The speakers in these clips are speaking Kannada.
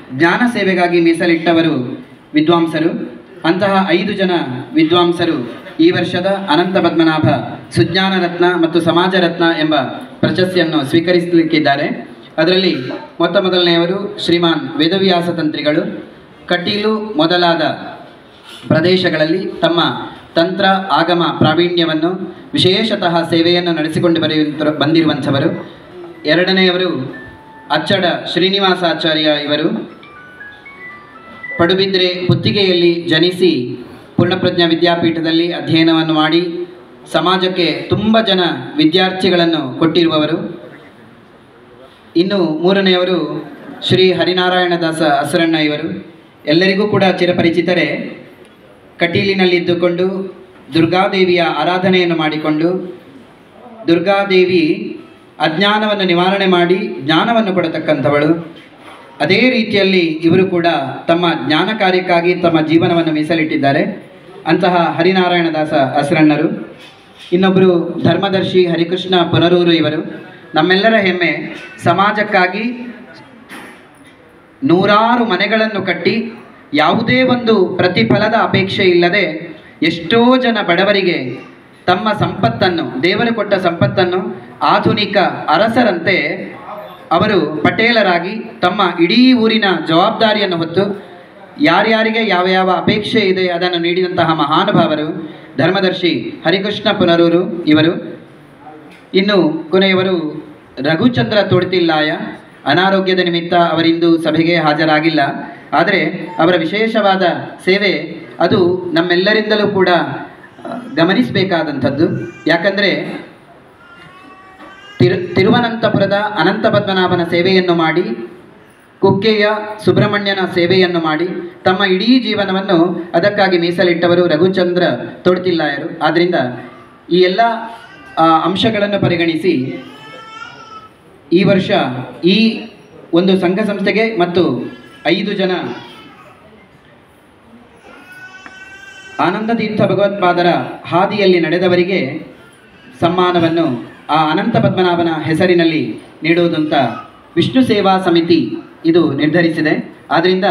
ಜ್ಞಾನ ಸೇವೆಗಾಗಿ ಮೀಸಲಿಟ್ಟವರು ವಿದ್ವಾಂಸರು ಅಂತಹ ಐದು ಜನ ವಿದ್ವಾಂಸರು ಈ ವರ್ಷದ ಅನಂತ ಪದ್ಮನಾಭ ಸುಜ್ಞಾನ ರತ್ನ ಮತ್ತು ಸಮಾಜ ರತ್ನ ಎಂಬ ಪ್ರಶಸ್ತಿಯನ್ನು ಸ್ವೀಕರಿಸಲಿಕ್ಕಿದ್ದಾರೆ ಅದರಲ್ಲಿ ಮೊತ್ತ ಮೊದಲನೆಯವರು ಶ್ರೀಮಾನ್ ವೇದವ್ಯಾಸ ತಂತ್ರಿಗಳು ಕಟೀಲು ಮೊದಲಾದ ಪ್ರದೇಶಗಳಲ್ಲಿ ತಮ್ಮ ತಂತ್ರ ಆಗಮ ಪ್ರಾವೀಣ್ಯವನ್ನು ವಿಶೇಷತಃ ಸೇವೆಯನ್ನು ನಡೆಸಿಕೊಂಡು ಬರೆಯುವಂತ ಬಂದಿರುವಂಥವರು ಎರಡನೆಯವರು ಅಚ್ಚಡ ಶ್ರೀನಿವಾಸಾಚಾರ್ಯ ಇವರು ಪಡುಬಿದ್ರೆ ಪುತ್ತಿಗೆಯಲ್ಲಿ ಜನಿಸಿ ಪೂರ್ಣಪ್ರಜ್ಞಾ ವಿದ್ಯಾಪೀಠದಲ್ಲಿ ಅಧ್ಯಯನವನ್ನು ಮಾಡಿ ಸಮಾಜಕ್ಕೆ ತುಂಬ ಜನ ವಿದ್ಯಾರ್ಥಿಗಳನ್ನು ಕೊಟ್ಟಿರುವವರು ಇನ್ನು ಮೂರನೆಯವರು ಶ್ರೀ ಹರಿನಾರಾಯಣದಾಸ ಹಸರಣ್ಣ ಇವರು ಎಲ್ಲರಿಗೂ ಕೂಡ ಚಿರಪರಿಚಿತರೇ ಕಟೀಲಿನಲ್ಲಿದ್ದುಕೊಂಡು ದುರ್ಗಾದೇವಿಯ ಆರಾಧನೆಯನ್ನು ಮಾಡಿಕೊಂಡು ದುರ್ಗಾದೇವಿ ಅಜ್ಞಾನವನ್ನು ನಿವಾರಣೆ ಮಾಡಿ ಜ್ಞಾನವನ್ನು ಕೊಡತಕ್ಕಂಥವಳು ಅದೇ ರೀತಿಯಲ್ಲಿ ಇವರು ಕೂಡ ತಮ್ಮ ಜ್ಞಾನ ಕಾರ್ಯಕ್ಕಾಗಿ ತಮ್ಮ ಜೀವನವನ್ನು ಮೀಸಲಿಟ್ಟಿದ್ದಾರೆ ಅಂತಹ ಹರಿನಾರಾಯಣದಾಸ ಹಸರಣ್ಣರು ಇನ್ನೊಬ್ಬರು ಧರ್ಮದರ್ಶಿ ಹರಿಕೃಷ್ಣ ಪುನರೂರು ಇವರು ನಮ್ಮೆಲ್ಲರ ಹೆಮ್ಮೆ ಸಮಾಜಕ್ಕಾಗಿ ನೂರಾರು ಮನೆಗಳನ್ನು ಕಟ್ಟಿ ಯಾವುದೇ ಒಂದು ಪ್ರತಿಫಲದ ಅಪೇಕ್ಷೆ ಇಲ್ಲದೆ ಎಷ್ಟೋ ಜನ ಬಡವರಿಗೆ ತಮ್ಮ ಸಂಪತ್ತನ್ನು ದೇವರು ಕೊಟ್ಟ ಸಂಪತ್ತನ್ನು ಆಧುನಿಕ ಅರಸರಂತೆ ಅವರು ಪಟೇಲರಾಗಿ ತಮ್ಮ ಇಡೀ ಊರಿನ ಜವಾಬ್ದಾರಿಯನ್ನು ಹೊತ್ತು ಯಾರ್ಯಾರಿಗೆ ಯಾವ ಯಾವ ಅಪೇಕ್ಷೆ ಇದೆ ಅದನ್ನು ನೀಡಿದಂತಹ ಮಹಾನುಭಾವರು ಧರ್ಮದರ್ಶಿ ಹರಿಕೃಷ್ಣ ಪುನರೂರು ಇವರು ಇನ್ನು ಕೊನೆಯವರು ರಘುಚಂದ್ರ ತೊಡ್ತಿಲ್ಲಾಯ ಅನಾರೋಗ್ಯದ ನಿಮಿತ್ತ ಅವರಿಂದು ಸಭೆಗೆ ಹಾಜರಾಗಿಲ್ಲ ಆದರೆ ಅವರ ವಿಶೇಷವಾದ ಸೇವೆ ಅದು ನಮ್ಮೆಲ್ಲರಿಂದಲೂ ಕೂಡ ಆ, ಗಮನಿಸಬೇಕಾದಂಥದ್ದು ಯಾಕಂದರೆ ತಿರು ತಿರುವನಂತಪುರದ ಅನಂತ ಪದ್ಮನಾಭನ ಸೇವೆಯನ್ನು ಮಾಡಿ ಕುಕ್ಕೆಯ ಸುಬ್ರಹ್ಮಣ್ಯನ ಸೇವೆಯನ್ನು ಮಾಡಿ ತಮ್ಮ ಇಡೀ ಜೀವನವನ್ನು ಅದಕ್ಕಾಗಿ ಮೀಸಲಿಟ್ಟವರು ರಘುಚಂದ್ರ ತೊಡ್ತಿಲ್ಲಾಯರು ಆದ್ದರಿಂದ ಈ ಎಲ್ಲ ಆ, ಅಂಶಗಳನ್ನು ಪರಿಗಣಿಸಿ ಈ ವರ್ಷ ಈ ಒಂದು ಸಂಘ ಸಂಸ್ಥೆಗೆ ಮತ್ತು ಐದು ಜನ ಆನಂದ ತೀರ್ಥ ಭಗವತ್ಪಾದರ ಹಾದಿಯಲ್ಲಿ ನಡೆದವರಿಗೆ ಸಮ್ಮಾನವನ್ನು ಆ ಅನಂತ ಪದ್ಮನಾಭನ ಹೆಸರಿನಲ್ಲಿ ನೀಡುವುದಂತ ವಿಷ್ಣು ಸೇವಾ ಸಮಿತಿ ಇದು ನಿರ್ಧರಿಸಿದೆ ಆದ್ದರಿಂದ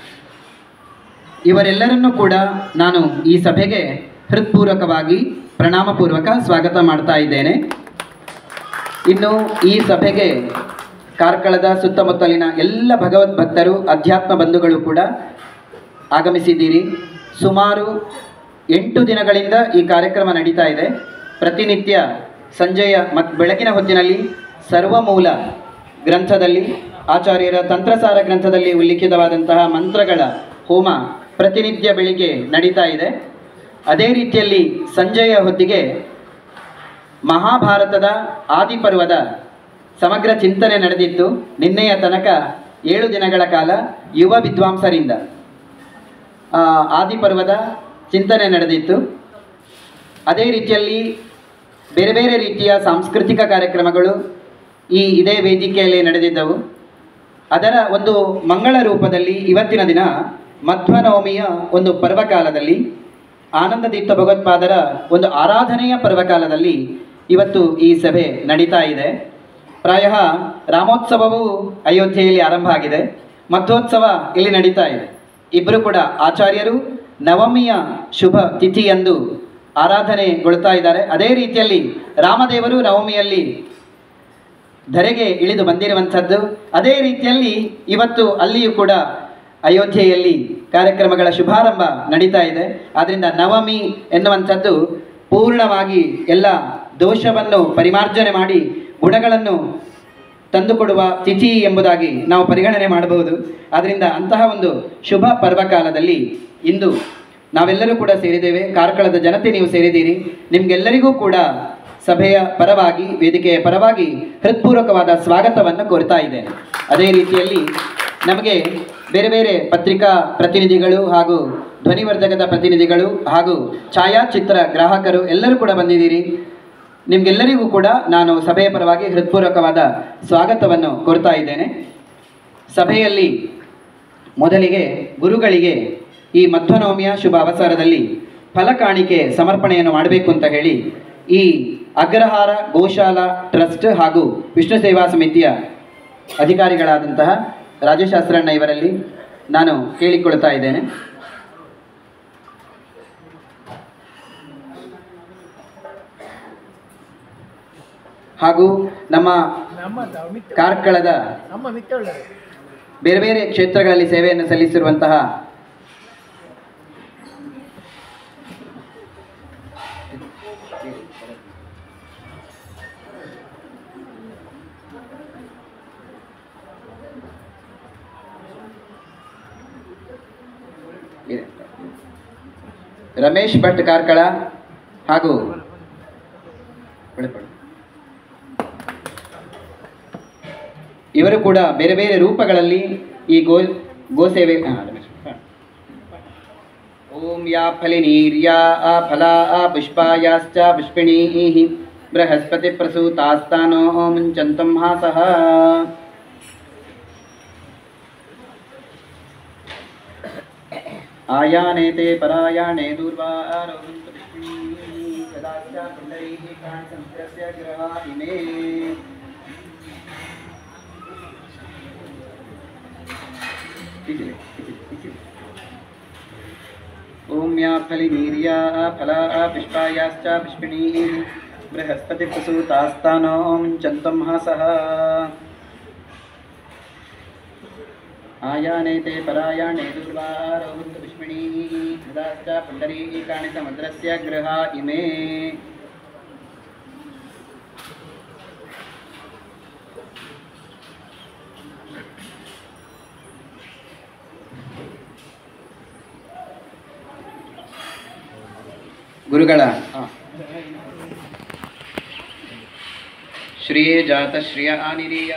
ಇವರೆಲ್ಲರನ್ನೂ ಕೂಡ ನಾನು ಈ ಸಭೆಗೆ ಹೃತ್ಪೂರ್ವಕವಾಗಿ ಪ್ರಣಾಮಪೂರ್ವಕ ಸ್ವಾಗತ ಮಾಡ್ತಾ ಇದ್ದೇನೆ ಇನ್ನು ಈ ಸಭೆಗೆ ಕಾರ್ಕಳದ ಸುತ್ತಮುತ್ತಲಿನ ಎಲ್ಲ ಭಗವದ್ ಭಕ್ತರು ಅಧ್ಯಾತ್ಮ ಬಂಧುಗಳು ಕೂಡ ಆಗಮಿಸಿದ್ದೀರಿ ಸುಮಾರು ಎಂಟು ದಿನಗಳಿಂದ ಈ ಕಾರ್ಯಕ್ರಮ ನಡೀತಾ ಇದೆ ಪ್ರತಿನಿತ್ಯ ಸಂಜೆಯ ಮತ್ತು ಬೆಳಗಿನ ಹೊತ್ತಿನಲ್ಲಿ ಸರ್ವಮೂಲ ಗ್ರಂಥದಲ್ಲಿ ಆಚಾರ್ಯರ ತಂತ್ರಸಾರ ಗ್ರಂಥದಲ್ಲಿ ಉಲ್ಲಿಖಿತವಾದಂತಹ ಮಂತ್ರಗಳ ಹೋಮ ಪ್ರತಿನಿತ್ಯ ಬೆಳಿಗ್ಗೆ ನಡೀತಾ ಇದೆ ಅದೇ ರೀತಿಯಲ್ಲಿ ಸಂಜೆಯ ಹೊತ್ತಿಗೆ ಮಹಾಭಾರತದ ಆದಿಪರ್ವದ ಸಮಗ್ರ ಚಿಂತನೆ ನಡೆದಿತ್ತು ನಿನ್ನೆಯ ತನಕ ಏಳು ದಿನಗಳ ಕಾಲ ಯುವ ವಿದ್ವಾಂಸರಿಂದ ಆ, ಆದಿಪರ್ವದ ಚಿಂತನೆ ನಡೆದಿತ್ತು ಅದೇ ರೀತಿಯಲ್ಲಿ ಬೇರೆ ಬೇರೆ ರೀತಿಯ ಸಾಂಸ್ಕೃತಿಕ ಕಾರ್ಯಕ್ರಮಗಳು ಈ ಇದೇ ವೇದಿಕೆಯಲ್ಲಿ ನಡೆದಿದ್ದವು ಅದರ ಒಂದು ಮಂಗಳ ರೂಪದಲ್ಲಿ ಇವತ್ತಿನ ದಿನ ಮಧ್ವನವಮಿಯ ಒಂದು ಪರ್ವಕಾಲದಲ್ಲಿ ಆನಂದ ತೀರ್ಥ ಭಗವತ್ಪಾದರ ಒಂದು ಆರಾಧನೆಯ ಪರ್ವಕಾಲದಲ್ಲಿ ಇವತ್ತು ಈ ಸಭೆ ನಡೀತಾ ಇದೆ ಪ್ರಾಯ ರಾಮೋತ್ಸವವು ಅಯೋಧ್ಯೆಯಲ್ಲಿ ಆರಂಭ ಆಗಿದೆ ಮಧ್ವೋತ್ಸವ ಇಲ್ಲಿ ನಡೀತಾ ಇದೆ ಇಬ್ಬರು ಕೂಡ ಆಚಾರ್ಯರು ನವಮಿಯ ಶುಭ ತಿಥಿಯಂದು ಆರಾಧನೆಗೊಳ್ತಾ ಇದ್ದಾರೆ ಅದೇ ರೀತಿಯಲ್ಲಿ ರಾಮದೇವರು ನವಮಿಯಲ್ಲಿ ಧರೆಗೆ ಇಳಿದು ಬಂದಿರುವಂಥದ್ದು ಅದೇ ರೀತಿಯಲ್ಲಿ ಇವತ್ತು ಅಲ್ಲಿಯೂ ಕೂಡ ಅಯೋಧ್ಯೆಯಲ್ಲಿ ಕಾರ್ಯಕ್ರಮಗಳ ಶುಭಾರಂಭ ನಡೀತಾ ಇದೆ ಆದ್ದರಿಂದ ನವಮಿ ಎನ್ನುವಂಥದ್ದು ಪೂರ್ಣವಾಗಿ ಎಲ್ಲ ದೋಷವನ್ನು ಪರಿಮಾರ್ಜನೆ ಮಾಡಿ ಗುಣಗಳನ್ನು ತಂದುಕೊಡುವ ತಿಥಿ ಎಂಬುದಾಗಿ ನಾವು ಪರಿಗಣನೆ ಮಾಡಬಹುದು ಆದ್ದರಿಂದ ಅಂತಹ ಒಂದು ಶುಭ ಪರ್ವಕಾಲದಲ್ಲಿ ಇಂದು ನಾವೆಲ್ಲರೂ ಕೂಡ ಸೇರಿದ್ದೇವೆ ಕಾರ್ಕಳದ ಜನತೆ ನೀವು ಸೇರಿದ್ದೀರಿ ನಿಮಗೆಲ್ಲರಿಗೂ ಕೂಡ ಸಭೆಯ ಪರವಾಗಿ ವೇದಿಕೆಯ ಪರವಾಗಿ ಹೃತ್ಪೂರ್ವಕವಾದ ಸ್ವಾಗತವನ್ನು ಕೋರ್ತಾ ಇದ್ದೇನೆ ಅದೇ ರೀತಿಯಲ್ಲಿ ನಮಗೆ ಬೇರೆ ಬೇರೆ ಪತ್ರಿಕಾ ಪ್ರತಿನಿಧಿಗಳು ಹಾಗೂ ಧ್ವನಿವರ್ಧಕದ ಪ್ರತಿನಿಧಿಗಳು ಹಾಗೂ ಛಾಯಾಚಿತ್ರ ಗ್ರಾಹಕರು ಎಲ್ಲರೂ ಕೂಡ ಬಂದಿದ್ದೀರಿ ನಿಮಗೆಲ್ಲರಿಗೂ ಕೂಡ ನಾನು ಸಭೆಯ ಪರವಾಗಿ ಹೃತ್ಪೂರ್ವಕವಾದ ಸ್ವಾಗತವನ್ನು ಕೋರ್ತಾ ಇದ್ದೇನೆ ಸಭೆಯಲ್ಲಿ ಮೊದಲಿಗೆ ಗುರುಗಳಿಗೆ ಈ ಮಧ್ವನವಮಿಯ ಶುಭ ಅವಸರದಲ್ಲಿ ಫಲಕಾಣಿಕೆ ಸಮರ್ಪಣೆಯನ್ನು ಮಾಡಬೇಕು ಅಂತ ಹೇಳಿ ಈ ಅಗ್ರಹಾರ ಗೋಶಾಲಾ ಟ್ರಸ್ಟ್ ಹಾಗೂ ವಿಷ್ಣು ಸೇವಾ ಸಮಿತಿಯ ಅಧಿಕಾರಿಗಳಾದಂತಹ ರಾಜಶಾಸ್ತ್ರಣ್ಣ ಇವರಲ್ಲಿ ನಾನು ಕೇಳಿಕೊಳ್ತಾ ಇದ್ದೇನೆ ಹಾಗೂ ನಮ್ಮ ನಮ್ಮ ಮಿತ್ರ ಕಾರ್ಕಳದ ನಮ್ಮ ಮಿತ್ರಗಳು ಬೇರೆ ಬೇರೆ ಕ್ಷೇತ್ರಗಳಲ್ಲಿ ಸೇವೆಯನ್ನು ಸಲ್ಲಿಸಿರುವಂತಹ ರಮೇಶ್ ಭಟ್ ಕಾರ್ಕಳ ಹಾಗೂ ಒಳಪಡು. ಇವರು ಕೂಡ ಬೇರೆ ಬೇರೆ ರೂಪಗಳಲ್ಲಿ ಈ ಗೋ ಗೋಸೇವೆ ಹಾ, ರಮೇಶ್. ಹಾ. ಓಂ ಯಾ ಫಲಿನೀರ್ಯಾ ಆ ಫಲಾ ಆ ಪುಷ್ಪಾಯಾಶ್ಚ ಪುಷ್ಪಿಣೀಃ ಬೃಹಸ್ಪತಿ ಪ್ರಸೂತಾಸ್ತಾನೋ ಮುಂಚಂತಂ ಹಾಸಃ ಆಯಾನೇತೆ ಪರಾಯಾಣೆ ದೂರ್ವಾರೋಹಂತು ಪುಷ್ಪಿಣೀಃ ಯದಾಶ್ಚ ಪುಂಡರೀಃ ಕಾಣಿಸಂತ್ರಸ್ಯ ಗ್ರಹ ಇಮೇ ಓಂ ಯಾ ಫಲಿನೀರ್ಯಾ ಫಲಾ ಪುಷ್ಪಾಯಾಶ್ಚ ಪುಷ್ಪಿಣೀಃ ಬೃಹಸ್ಪತಿ ಪ್ರಸೂತಾಸ್ತಾನೋ ಮುಂಚಂತಂ ಹಾಸಃ ಆಯಾನೇತೆ ಪರಾಯಾಣೆ ದುರ್ವಾರೋಹಂತು ಪುಷ್ಪಿಣೀಃ ಯದಾಶ್ಚ ಪುಂಡರೀಃ ಕಾಣಿಸಮದ್ರಸ್ಯ ಗೃಹ ಇಮೇ ಗುರುಗಳ ಶ್ರಿಯೇ ಜಾತ ಶ್ರಿಯ ಆನಿರೀಯ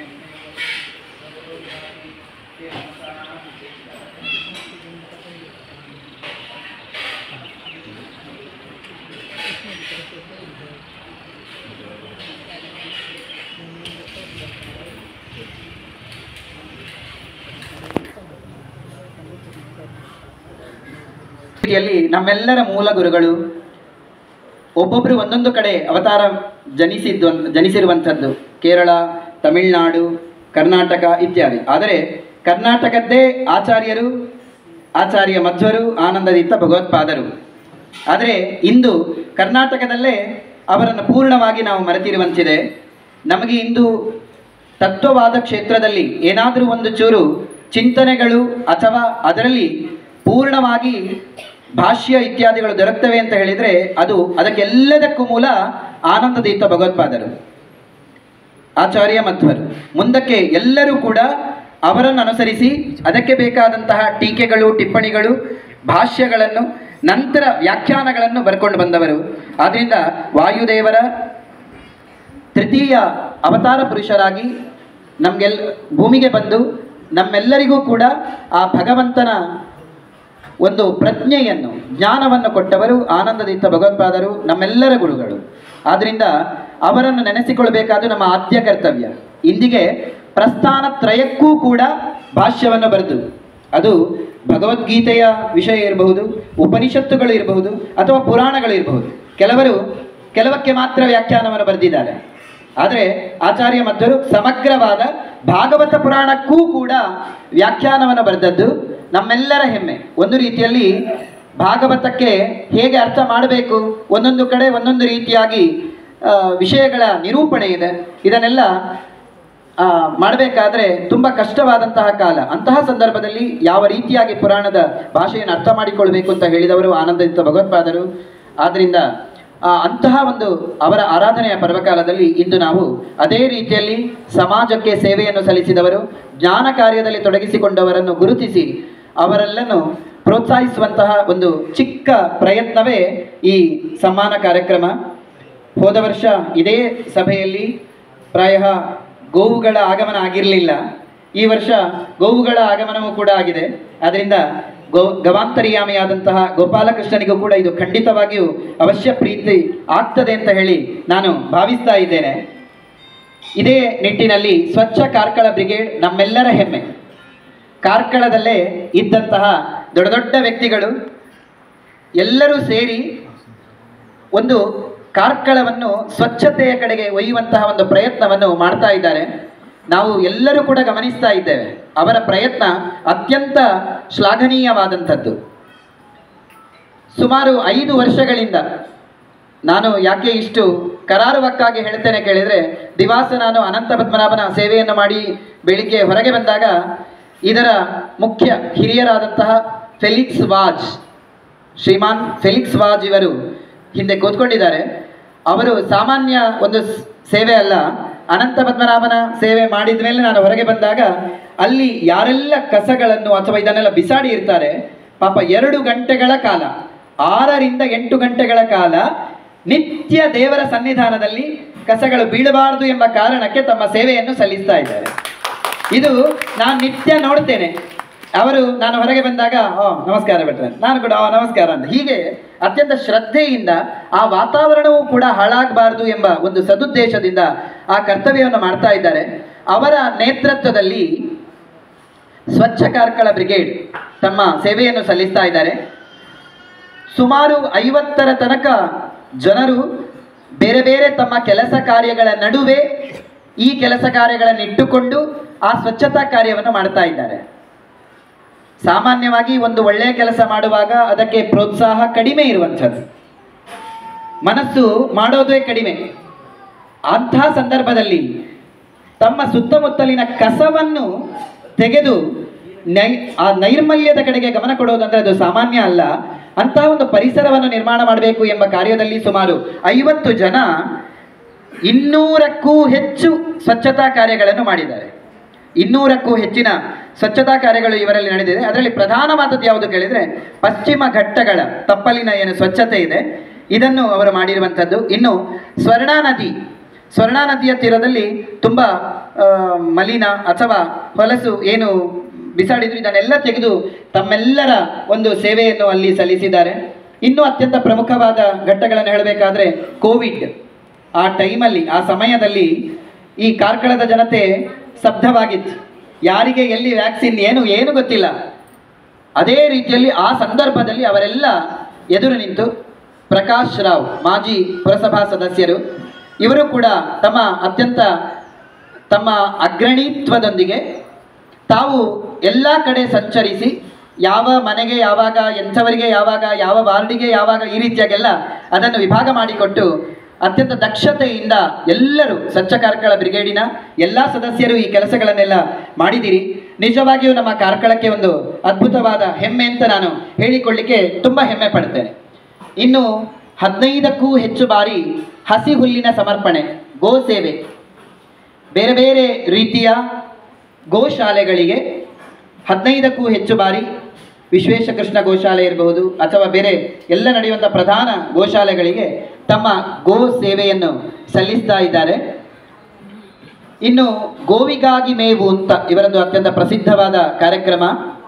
ರೀತಿಯಲ್ಲಿ ನಮ್ಮೆಲ್ಲರ ಮೂಲ ಗುರುಗಳು ಒಬ್ಬೊಬ್ಬರು ಒಂದೊಂದು ಕಡೆ ಅವತಾರ ಜನಿಸಿದ್ದು ಜನಿಸಿರುವಂಥದ್ದು ಕೇರಳ ತಮಿಳುನಾಡು ಕರ್ನಾಟಕ ಇತ್ಯಾದಿ ಆದರೆ ಕರ್ನಾಟಕದ್ದೇ ಆಚಾರ್ಯರು ಆಚಾರ್ಯ ಮಧ್ವರು ಆನಂದದಿತ್ತ ಭಗವತ್ಪಾದರು ಆದರೆ ಇಂದು ಕರ್ನಾಟಕದಲ್ಲೇ ಅವರನ್ನು ಪೂರ್ಣವಾಗಿ ನಾವು ಮರೆತಿರುವಂತಿದೆ ನಮಗೆ ಇಂದು ತತ್ವವಾದ ಕ್ಷೇತ್ರದಲ್ಲಿ ಏನಾದರೂ ಒಂದು ಚೂರು ಚಿಂತನೆಗಳು ಅಥವಾ ಅದರಲ್ಲಿ ಪೂರ್ಣವಾಗಿ ಭಾಷ್ಯ ಇತ್ಯಾದಿಗಳು ದೊರಕ್ತವೆ ಅಂತ ಹೇಳಿದರೆ ಅದು ಅದಕ್ಕೆಲ್ಲದಕ್ಕೂ ಮೂಲ ಆನಂದದೀತ ಭಗವತ್ಪಾದರು ಆಚಾರ್ಯ ಮಧ್ವರು ಮುಂದಕ್ಕೆ ಎಲ್ಲರೂ ಕೂಡ ಅವರನ್ನು ಅನುಸರಿಸಿ ಅದಕ್ಕೆ ಬೇಕಾದಂತಹ ಟೀಕೆಗಳು ಟಿಪ್ಪಣಿಗಳು ಭಾಷ್ಯಗಳನ್ನು ನಂತರ ವ್ಯಾಖ್ಯಾನಗಳನ್ನು ಬರ್ಕೊಂಡು ಬಂದವರು ಆದ್ದರಿಂದ ವಾಯುದೇವರ ತೃತೀಯ ಅವತಾರ ಪುರುಷರಾಗಿ ನಮಗೆಲ್ ಭೂಮಿಗೆ ಬಂದು ನಮ್ಮೆಲ್ಲರಿಗೂ ಕೂಡ ಆ ಭಗವಂತನ ಒಂದು ಪ್ರಜ್ಞೆಯನ್ನು ಜ್ಞಾನವನ್ನು ಕೊಟ್ಟವರು ಆನಂದದೀತ ಭಗವತ್ಪಾದರು ನಮ್ಮೆಲ್ಲರ ಗುರುಗಳು ಆದ್ದರಿಂದ ಅವರನ್ನು ನೆನೆಸಿಕೊಳ್ಬೇಕಾದ್ದು ನಮ್ಮ ಆದ್ಯ ಕರ್ತವ್ಯ ಇಂದಿಗೆ ಪ್ರಸ್ಥಾನ ತ್ರಯಕ್ಕೂ ಕೂಡ ಭಾಷ್ಯವನ್ನು ಬರೆದು ಅದು ಭಗವದ್ಗೀತೆಯ ವಿಷಯ ಇರಬಹುದು ಉಪನಿಷತ್ತುಗಳು ಇರಬಹುದು ಅಥವಾ ಪುರಾಣಗಳು ಇರಬಹುದು ಕೆಲವರು ಕೆಲವಕ್ಕೆ ಮಾತ್ರ ವ್ಯಾಖ್ಯಾನವನ್ನು ಬರೆದಿದ್ದಾರೆ ಆದರೆ ಆಚಾರ್ಯ ಮಧ್ವರು ಸಮಗ್ರವಾದ ಭಾಗವತ ಪುರಾಣಕ್ಕೂ ಕೂಡ ವ್ಯಾಖ್ಯಾನವನ್ನು ಬರೆದದ್ದು ನಮ್ಮೆಲ್ಲರ ಹೆಮ್ಮೆ ಒಂದು ರೀತಿಯಲ್ಲಿ ಭಾಗವತಕ್ಕೆ ಹೇಗೆ ಅರ್ಥ ಮಾಡಬೇಕು ಒಂದೊಂದು ಕಡೆ ಒಂದೊಂದು ರೀತಿಯಾಗಿ ಆ, ವಿಷಯಗಳ ನಿರೂಪಣೆ ಇದೆ ಇದನ್ನೆಲ್ಲ ಆ, ಮಾಡಬೇಕಾದ್ರೆ ತುಂಬ ಕಷ್ಟವಾದಂತಹ ಕಾಲ ಅಂತಹ ಸಂದರ್ಭದಲ್ಲಿ ಯಾವ ರೀತಿಯಾಗಿ ಪುರಾಣದ ಭಾಷೆಯನ್ನು ಅರ್ಥ ಮಾಡಿಕೊಳ್ಬೇಕು ಅಂತ ಹೇಳಿದವರು ಆನಂದಿತ ಭಗವತ್ಪಾದರು ಆದ್ದರಿಂದ ಆ, ಅಂತಹ ಒಂದು ಅವರ ಆರಾಧನೆಯ ಪರ್ವಕಾಲದಲ್ಲಿ ಇಂದು ನಾವು ಅದೇ ರೀತಿಯಲ್ಲಿ ಸಮಾಜಕ್ಕೆ ಸೇವೆಯನ್ನು ಸಲ್ಲಿಸಿದವರು ಜ್ಞಾನ ಕಾರ್ಯದಲ್ಲಿ ತೊಡಗಿಸಿಕೊಂಡವರನ್ನು ಗುರುತಿಸಿ ಅವರೆಲ್ಲನ್ನು ಪ್ರೋತ್ಸಾಹಿಸುವಂತಹ ಒಂದು ಚಿಕ್ಕ ಪ್ರಯತ್ನವೇ ಈ ಸಮ್ಮಾನ ಕಾರ್ಯಕ್ರಮ ಹೋದ ವರ್ಷ ಇದೇ ಸಭೆಯಲ್ಲಿ ಪ್ರಾಯ ಗೋವುಗಳ ಆಗಮನ ಆಗಿರಲಿಲ್ಲ ಈ ವರ್ಷ ಗೋವುಗಳ ಆಗಮನವೂ ಕೂಡ ಆಗಿದೆ ಅದರಿಂದ ಗೋ ಗವಾಂತರಿಯಾಮಿಯಾದಂತಹ ಗೋಪಾಲಕೃಷ್ಣನಿಗೂ ಕೂಡ ಇದು ಖಂಡಿತವಾಗಿಯೂ ಅವಶ್ಯ ಪ್ರೀತಿ ಆಗ್ತದೆ ಅಂತ ಹೇಳಿ ನಾನು ಭಾವಿಸ್ತಾ ಇದ್ದೇನೆ ಇದೇ ನಿಟ್ಟಿನಲ್ಲಿ ಸ್ವಚ್ಛ ಕಾರ್ಕಳ ಬ್ರಿಗೇಡ್ ನಮ್ಮೆಲ್ಲರ ಹೆಮ್ಮೆ ಕಾರ್ಕಳದಲ್ಲೇ ಇದ್ದಂತಹ ದೊಡ್ಡ ದೊಡ್ಡ ವ್ಯಕ್ತಿಗಳು ಎಲ್ಲರೂ ಸೇರಿ ಒಂದು ಕಾರ್ಕಳವನ್ನು ಸ್ವಚ್ಛತೆಯ ಕಡೆಗೆ ಒಯ್ಯುವಂತಹ ಒಂದು ಪ್ರಯತ್ನವನ್ನು ಮಾಡ್ತಾ ಇದ್ದಾರೆ ನಾವು ಎಲ್ಲರೂ ಕೂಡ ಗಮನಿಸ್ತಾ ಇದ್ದೇವೆ ಅವರ ಪ್ರಯತ್ನ ಅತ್ಯಂತ ಶ್ಲಾಘನೀಯವಾದಂಥದ್ದು ಸುಮಾರು ಐದು ವರ್ಷಗಳಿಂದ ನಾನು ಯಾಕೆ ಇಷ್ಟು ಕರಾರುವಕ್ಕಾಗಿ ಹೇಳ್ತೇನೆ ಕೇಳಿದರೆ ದಿವಾಸ ನಾನು ಅನಂತ ಪದ್ಮನಾಭನ ಸೇವೆಯನ್ನು ಮಾಡಿ ಬೆಳಿಗ್ಗೆ ಹೊರಗೆ ಬಂದಾಗ ಇದರ ಮುಖ್ಯ ಹಿರಿಯರಾದಂತಹ ಫೆಲಿಕ್ಸ್ ವಾಜ್ ಶ್ರೀಮಾನ್ ಫೆಲಿಕ್ಸ್ ವಾಜ್ ಇವರು ಹಿಂದೆ ಕೂತ್ಕೊಂಡಿದ್ದಾರೆ ಅವರು ಸಾಮಾನ್ಯ ಒಂದು ಸ್- ಸೇವೆ ಅಲ್ಲ ಅನಂತ ಪದ್ಮನಾಭನ ಸೇವೆ ಮಾಡಿದ ಮೇಲೆ ನಾನು ಹೊರಗೆ ಬಂದಾಗ ಅಲ್ಲಿ ಯಾರೆಲ್ಲ ಕಸಗಳನ್ನು ಅಥವಾ ಇದನ್ನೆಲ್ಲ ಬಿಸಾಡಿ ಇರ್ತಾರೆ ಪಾಪ ಎರಡು ಗಂಟೆಗಳ ಕಾಲ ಆರರಿಂದ ಎಂಟು ಗಂಟೆಗಳ ಕಾಲ ನಿತ್ಯ ದೇವರ ಸನ್ನಿಧಾನದಲ್ಲಿ ಕಸಗಳು ಬೀಳಬಾರದು ಎಂಬ ಕಾರಣಕ್ಕೆ ತಮ್ಮ ಸೇವೆಯನ್ನು ಸಲ್ಲಿಸ್ತಾ ಇದ್ದಾರೆ ಇದು ನಾನು ನಿತ್ಯ ನೋಡ್ತೇನೆ ಅವರು ನಾನು ಹೊರಗೆ ಬಂದಾಗ ಓ ನಮಸ್ಕಾರ ಭಟ್ರೆ ನಾನು ಕೂಡ ಓ ನಮಸ್ಕಾರ ಅಂತ ಹೀಗೆ ಅತ್ಯಂತ ಶ್ರದ್ಧೆಯಿಂದ ಆ ವಾತಾವರಣವೂ ಕೂಡ ಹಾಳಾಗಬಾರದು ಎಂಬ ಒಂದು ಸದುದ್ದೇಶದಿಂದ ಆ ಕರ್ತವ್ಯವನ್ನು ಮಾಡ್ತಾ ಇದ್ದಾರೆ ಅವರ ನೇತೃತ್ವದಲ್ಲಿ ಸ್ವಚ್ಛ ಕಾರ್ಕಳ ಬ್ರಿಗೇಡ್ ತಮ್ಮ ಸೇವೆಯನ್ನು ಸಲ್ಲಿಸ್ತಾ ಇದ್ದಾರೆ ಸುಮಾರು ಐವತ್ತರ ತನಕ ಜನರು ಬೇರೆ ಬೇರೆ ತಮ್ಮ ಕೆಲಸ ಕಾರ್ಯಗಳ ನಡುವೆ ಈ ಕೆಲಸ ಕಾರ್ಯಗಳನ್ನು ಇಟ್ಟುಕೊಂಡು ಆ ಸ್ವಚ್ಛತಾ ಕಾರ್ಯವನ್ನು ಮಾಡ್ತಾ ಇದ್ದಾರೆ ಸಾಮಾನ್ಯವಾಗಿ ಒಂದು ಒಳ್ಳೆಯ ಕೆಲಸ ಮಾಡುವಾಗ ಅದಕ್ಕೆ ಪ್ರೋತ್ಸಾಹ ಕಡಿಮೆ ಇರುವಂಥದ್ದು ಮನಸ್ಸು ಮಾಡೋದೇ ಕಡಿಮೆ ಅಂತಹ ಸಂದರ್ಭದಲ್ಲಿ ತಮ್ಮ ಸುತ್ತಮುತ್ತಲಿನ ಕಸವನ್ನು ತೆಗೆದು ನೈ ಆ ನೈರ್ಮಲ್ಯದ ಕಡೆಗೆ ಗಮನ ಕೊಡೋದಂದ್ರೆ ಅದು ಸಾಮಾನ್ಯ ಅಲ್ಲ ಅಂತಹ ಒಂದು ಪರಿಸರವನ್ನು ನಿರ್ಮಾಣ ಮಾಡಬೇಕು ಎಂಬ ಕಾರ್ಯದಲ್ಲಿ ಸುಮಾರು ಐವತ್ತು ಜನ ಇನ್ನೂರಕ್ಕೂ ಹೆಚ್ಚು ಸ್ವಚ್ಛತಾ ಕಾರ್ಯಗಳನ್ನು ಮಾಡಿದ್ದಾರೆ ಇನ್ನೂರಕ್ಕೂ ಹೆಚ್ಚಿನ ಸ್ವಚ್ಛತಾ ಕಾರ್ಯಗಳು ಇವರಲ್ಲಿ ನಡೆದಿದೆ ಅದರಲ್ಲಿ ಪ್ರಧಾನವಾದದ್ದು ಯಾವುದು ಕೇಳಿದರೆ ಪಶ್ಚಿಮ ಘಟ್ಟಗಳ ತಪ್ಪಲಿನ ಏನು ಸ್ವಚ್ಛತೆ ಇದೆ ಇದನ್ನು ಅವರು ಮಾಡಿರುವಂಥದ್ದು ಇನ್ನು ಸ್ವರ್ಣಾ ನದಿ ಸ್ವರ್ಣಾ ನದಿಯ ತೀರದಲ್ಲಿ ತುಂಬ ಆ, ಮಲಿನ ಅಥವಾ ಹೊಲಸು ಏನು ಬಿಸಾಡಿದ್ರು ಇದನ್ನೆಲ್ಲ ತೆಗೆದು ತಮ್ಮೆಲ್ಲರ ಒಂದು ಸೇವೆಯನ್ನು ಅಲ್ಲಿ ಸಲ್ಲಿಸಿದ್ದಾರೆ ಇನ್ನು ಅತ್ಯಂತ ಪ್ರಮುಖವಾದ ಘಟ್ಟಗಳನ್ನು ಹೇಳಬೇಕಾದ್ರೆ ಕೋವಿಡ್ ಆ ಟೈಮಲ್ಲಿ ಆ ಸಮಯದಲ್ಲಿ ಈ ಕಾರ್ಕಳದ ಜನತೆ ಸ್ತಬ್ಧವಾಗಿತ್ತು ಯಾರಿಗೆ ಎಲ್ಲಿ ವ್ಯಾಕ್ಸಿನ್ ಏನು ಏನು ಗೊತ್ತಿಲ್ಲ ಅದೇ ರೀತಿಯಲ್ಲಿ ಆ ಸಂದರ್ಭದಲ್ಲಿ ಅವರೆಲ್ಲ ಎದುರು ನಿಂತು ಪ್ರಕಾಶ್ ರಾವ್ ಮಾಜಿ ಪುರಸಭಾ ಸದಸ್ಯರು ಇವರು ಕೂಡ ತಮ್ಮ ಅತ್ಯಂತ ತಮ್ಮ ಅಗ್ರಣೀತ್ವದೊಂದಿಗೆ ತಾವು ಎಲ್ಲ ಕಡೆ ಸಂಚರಿಸಿ ಯಾವ ಮನೆಗೆ ಯಾವಾಗ ಎಂಥವರಿಗೆ ಯಾವಾಗ ಯಾವ ವಾರ್ಡಿಗೆ ಯಾವಾಗ ಈ ರೀತಿಯಾಗೆಲ್ಲ ಅದನ್ನು ವಿಭಾಗ ಮಾಡಿಕೊಟ್ಟು ಅತ್ಯಂತ ದಕ್ಷತೆಯಿಂದ ಎಲ್ಲರೂ ಸ್ವಚ್ಛ ಕಾರ್ಕಳ ಬ್ರಿಗೇಡಿನ ಎಲ್ಲ ಸದಸ್ಯರು ಈ ಕೆಲಸಗಳನ್ನೆಲ್ಲ ಮಾಡಿದಿರಿ ನಿಜವಾಗಿಯೂ ನಮ್ಮ ಕಾರ್ಕಳಕ್ಕೆ ಒಂದು ಅದ್ಭುತವಾದ ಹೆಮ್ಮೆ ಅಂತ ನಾನು ಹೇಳಿಕೊಳ್ಳಿಕ್ಕೆ ತುಂಬ ಹೆಮ್ಮೆ ಪಡ್ತೇನೆ ಇನ್ನು ಹದಿನೈದಕ್ಕೂ ಹೆಚ್ಚು ಬಾರಿ ಹಸಿ ಹುಲ್ಲಿನ ಸಮರ್ಪಣೆ ಗೋ ಸೇವೆ ಬೇರೆ ಬೇರೆ ರೀತಿಯ ಗೋಶಾಲೆಗಳಿಗೆ ಹದಿನೈದಕ್ಕೂ ಹೆಚ್ಚು ಬಾರಿ ವಿಶ್ವೇಶ ಕೃಷ್ಣ ಗೋಶಾಲೆ ಇರಬಹುದು ಅಥವಾ ಬೇರೆ ಎಲ್ಲ ನಡೆಯುವಂಥ ಪ್ರಧಾನ ಗೋಶಾಲೆಗಳಿಗೆ ತಮ್ಮ ಗೋ ಸೇವೆಯನ್ನು ಸಲ್ಲಿಸ್ತಾ ಇದ್ದಾರೆ ಇನ್ನು ಗೋವಿಗಾಗಿ ಮೇವು ಅಂತ ಇವರದ್ದು ಅತ್ಯಂತ ಪ್ರಸಿದ್ಧವಾದ ಕಾರ್ಯಕ್ರಮ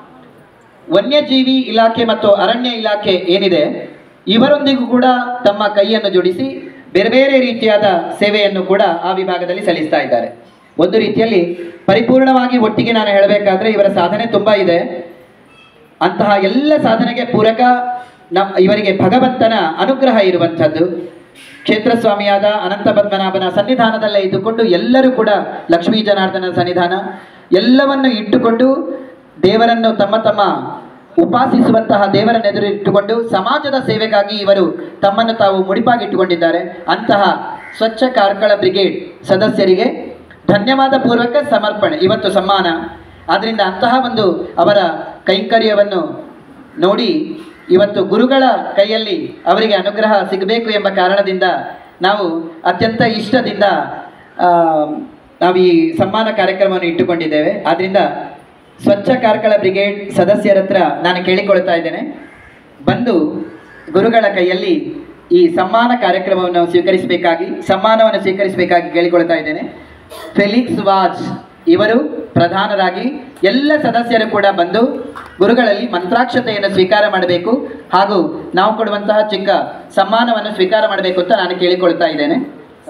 ವನ್ಯಜೀವಿ ಇಲಾಖೆ ಮತ್ತು ಅರಣ್ಯ ಇಲಾಖೆ ಏನಿದೆ ಇವರೊಂದಿಗೂ ಕೂಡ ತಮ್ಮ ಕೈಯನ್ನು ಜೋಡಿಸಿ ಬೇರೆ ಬೇರೆ ರೀತಿಯಾದ ಸೇವೆಯನ್ನು ಕೂಡ ಆ ವಿಭಾಗದಲ್ಲಿ ಸಲ್ಲಿಸ್ತಾ ಇದ್ದಾರೆ ಒಂದು ರೀತಿಯಲ್ಲಿ ಪರಿಪೂರ್ಣವಾಗಿ ಒಟ್ಟಿಗೆ ನಾನು ಹೇಳಬೇಕಾದ್ರೆ ಇವರ ಸಾಧನೆ ತುಂಬ ಇದೆ ಅಂತಹ ಎಲ್ಲ ಸಾಧನೆಗೆ ಪೂರಕ ನಮ್ ಇವರಿಗೆ ಭಗವಂತನ ಅನುಗ್ರಹ ಇರುವಂಥದ್ದು ಕ್ಷೇತ್ರ ಸ್ವಾಮಿಯಾದ ಅನಂತ ಪದ್ಮನಾಭನ ಸನ್ನಿಧಾನದಲ್ಲೇ ಇದ್ದುಕೊಂಡು ಎಲ್ಲರೂ ಕೂಡ ಲಕ್ಷ್ಮೀ ಜನಾರ್ದನ ಸನ್ನಿಧಾನ ಎಲ್ಲವನ್ನು ಇಟ್ಟುಕೊಂಡು ದೇವರನ್ನು ತಮ್ಮ ತಮ್ಮ ಉಪಾಸಿಸುವಂತಹ ದೇವರನ್ನೆದುರು ಇಟ್ಟುಕೊಂಡು ಸಮಾಜದ ಸೇವೆಗಾಗಿ ಇವರು ತಮ್ಮನ್ನು ತಾವು ಮುಡಿಪಾಗಿಟ್ಟುಕೊಂಡಿದ್ದಾರೆ ಅಂತಹ ಸ್ವಚ್ಛ ಕಾರ್ಕಳ ಬ್ರಿಗೇಡ್ ಸದಸ್ಯರಿಗೆ ಧನ್ಯವಾದ ಪೂರ್ವಕ ಸಮರ್ಪಣೆ ಇವತ್ತು ಸಮ್ಮಾನ ಆದ್ದರಿಂದ ಅಂತಹ ಒಂದು ಅವರ ಕೈಂಕರ್ಯವನ್ನು ನೋಡಿ ಇವತ್ತು ಗುರುಗಳ ಕೈಯಲ್ಲಿ ಅವರಿಗೆ ಅನುಗ್ರಹ ಸಿಗಬೇಕು ಎಂಬ ಕಾರಣದಿಂದ ನಾವು ಅತ್ಯಂತ ಇಷ್ಟದಿಂದ ಆ, ನಾವು ಈ ಸಮ್ಮಾನ ಕಾರ್ಯಕ್ರಮವನ್ನು ಇಟ್ಟುಕೊಂಡಿದ್ದೇವೆ ಆದ್ದರಿಂದ ಸ್ವಚ್ಛ ಕಾರ್ಕಳ ಬ್ರಿಗೇಡ್ ಸದಸ್ಯರ ಹತ್ರ ನಾನು ಕೇಳಿಕೊಳ್ತಾ ಇದ್ದೇನೆ ಬಂದು ಗುರುಗಳ ಕೈಯಲ್ಲಿ ಈ ಸಮ್ಮಾನ ಕಾರ್ಯಕ್ರಮವನ್ನು ಸ್ವೀಕರಿಸಬೇಕಾಗಿ ಸಮ್ಮಾನವನ್ನು ಸ್ವೀಕರಿಸಬೇಕಾಗಿ ಕೇಳಿಕೊಳ್ತಾ ಇದ್ದೇನೆ ಫೆಲಿಕ್ಸ್ ವಾಜ್ ಇವರು ಪ್ರಧಾನರಾಗಿ ಎಲ್ಲ ಸದಸ್ಯರು ಕೂಡ ಬಂದು ಗುರುಗಳಲ್ಲಿ ಮಂತ್ರಾಕ್ಷತೆಯನ್ನು ಸ್ವೀಕಾರ ಮಾಡಬೇಕು ಹಾಗೂ ನಾವು ಕೊಡುವಂತಹ ಚಿಕ್ಕ ಸಮ್ಮಾನವನ್ನು ಸ್ವೀಕಾರ ಮಾಡಬೇಕು ಅಂತ ನಾನು ಕೇಳಿಕೊಳ್ತಾ ಇದ್ದೇನೆ